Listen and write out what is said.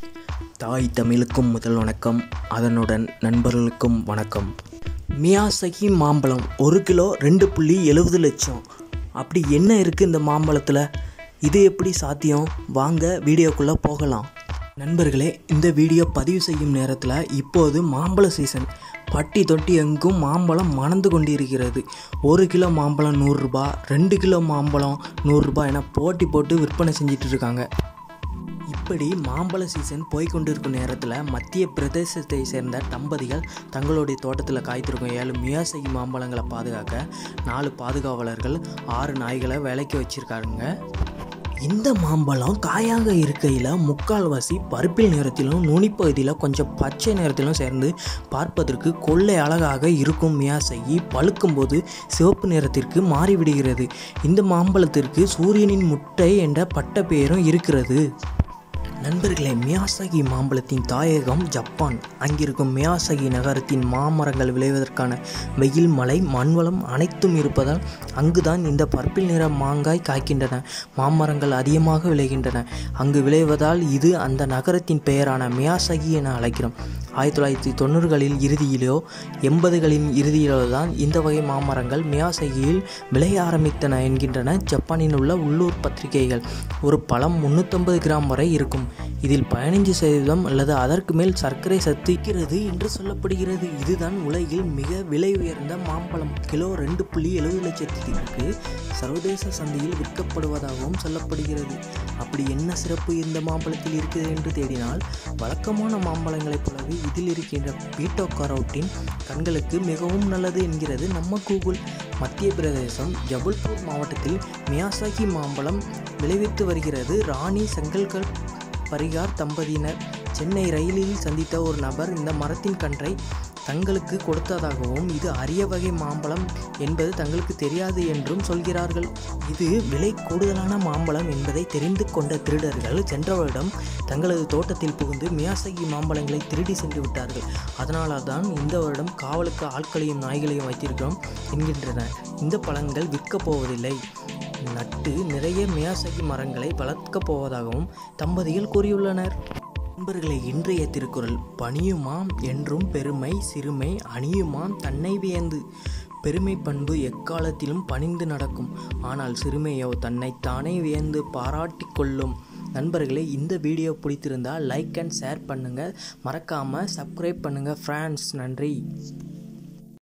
தாய் தமிழுக்கும் முதல் வணக்கம் அதனுடன் நண்பர்களுக்கும் வணக்கம் மியாசகி மாம்பழம் ஒரு கிலோ ரெண்டு புள்ளி எழுபது லட்சம் அப்படி என்ன இருக்குது இந்த மாம்பழத்தில் இது எப்படி சாத்தியம் வாங்க வீடியோக்குள்ளே போகலாம் நண்பர்களே இந்த வீடியோ பதிவு செய்யும் நேரத்தில் இப்போது மாம்பழ சீசன் பட்டி தொட்டி எங்கும் மாம்பழம் மணந்து கொண்டிருக்கிறது ஒரு கிலோ மாம்பழம் நூறுரூபா ரெண்டு கிலோ மாம்பழம் நூறுரூபா என போட்டி போட்டு விற்பனை செஞ்சிட்டு இருக்காங்க இப்படி மாம்பழ சீசன் போய்கொண்டிருக்கும் நேரத்தில் மத்திய பிரதேசத்தை சேர்ந்த தம்பதிகள் தங்களுடைய தோட்டத்தில் காய்த்திருக்கும் ஏழு மியாசகி மாம்பழங்களை பாதுகாக்க நாலு பாதுகாவலர்கள் ஆறு நாய்களை வேலைக்கு வச்சுருக்காருங்க இந்த மாம்பழம் காயாக இருக்கையில் முக்கால்வாசி பருப்பில் நிறத்திலும் நுனிப்பகுதியில் கொஞ்சம் பச்சை நிறத்திலும் சேர்ந்து பார்ப்பதற்கு கொள்ளை அழகாக இருக்கும் மியாசகி பழுக்கும்போது சிவப்பு நிறத்திற்கு மாறிவிடுகிறது இந்த மாம்பழத்திற்கு சூரியனின் முட்டை என்ற பட்ட பெயரும் இருக்கிறது நண்பர்களே மியாசகி மாம்பழத்தின் தாயகம் ஜப்பான் அங்கிருக்கும் மியாசகி நகரத்தின் மாமரங்கள் விளைவதற்கான வெயில் மழை மண்வளம் அனைத்தும் இருப்பதால் அங்குதான் இந்த பர்பிள் நிற மாங்காய் காய்க்கின்றன மாமரங்கள் அதிகமாக விளைகின்றன அங்கு விளைவதால் இது அந்த நகரத்தின் பெயரான மியாசகி என அழைக்கிறோம் ஆயிரத்தி தொள்ளாயிரத்தி தொண்ணூறுகளில் இறுதியிலோ எண்பதுகளின் இறுதியிலோ தான் இந்த வகை மாமரங்கள் மியாசகியில் விளைய ஆரம்பித்தன என்கின்றன ஜப்பானில் உள்ள உள்ளூர் பத்திரிகைகள் ஒரு பழம் முன்னூற்றம்பது கிராம் வரை இருக்கும் இதில் பதினைஞ்சு சதவீதம் அல்லது அதற்கு மேல் சர்க்கரை சத்து இருக்கிறது என்று சொல்லப்படுகிறது இதுதான் உலகில் மிக விலை உயர்ந்த மாம்பழம் கிலோ ரெண்டு புள்ளி எழுபது லட்சத்திற்கு சர்வதேச சந்தையில் விற்கப்படுவதாகவும் சொல்லப்படுகிறது அப்படி என்ன சிறப்பு இந்த மாம்பழத்தில் இருக்குது என்று தேடினால் வழக்கமான மாம்பழங்களைப் போலவே இதில் இருக்கின்ற பீட்டோ கரோட்டின் கண்களுக்கு மிகவும் நல்லது என்கிறது நம்ம கூகுள் மத்திய பிரதேசம் ஜபல்பூர் மாவட்டத்தில் மியாசாகி மாம்பழம் விளைவித்து வருகிறது ராணி செங்கல்கல் பரிகார் தம்பதியினர் சென்னை ரயிலில் சந்தித்த ஒரு நபர் இந்த மரத்தின் கன்றை தங்களுக்கு கொடுத்ததாகவும் இது அரிய வகை மாம்பழம் என்பது தங்களுக்கு தெரியாது என்றும் சொல்கிறார்கள் இது விலை கூடுதலான மாம்பழம் என்பதை தெரிந்து கொண்ட திருடர்கள் சென்ற வருடம் தங்களது தோட்டத்தில் புகுந்து மியாசகி மாம்பழங்களை திருடி சென்று விட்டார்கள் அதனால தான் இந்த வருடம் காவலுக்கு ஆட்களையும் நாய்களையும் வைத்திருக்கிறோம் என்கின்றனர் இந்த பழங்கள் விற்கப் போவதில்லை நட்டு நிறைய மியாசகி மரங்களை வளர்க்கப் போவதாகவும் தம்பதிகள் கூறியுள்ளனர் நண்பர்களே இன்றைய திருக்குறள் பணியுமாம் என்றும் பெருமை சிறுமை அணியுமாம் தன்னை வியந்து பெருமை பண்பு எக்காலத்திலும் பணிந்து நடக்கும் ஆனால் சிறுமையோ தன்னை தானே வியந்து பாராட்டி கொள்ளும் நண்பர்களே இந்த வீடியோ பிடித்திருந்தால் லைக் அண்ட் ஷேர் பண்ணுங்கள் மறக்காமல் சப்ஸ்கிரைப் பண்ணுங்கள் ஃப்ரெண்ட்ஸ் நன்றி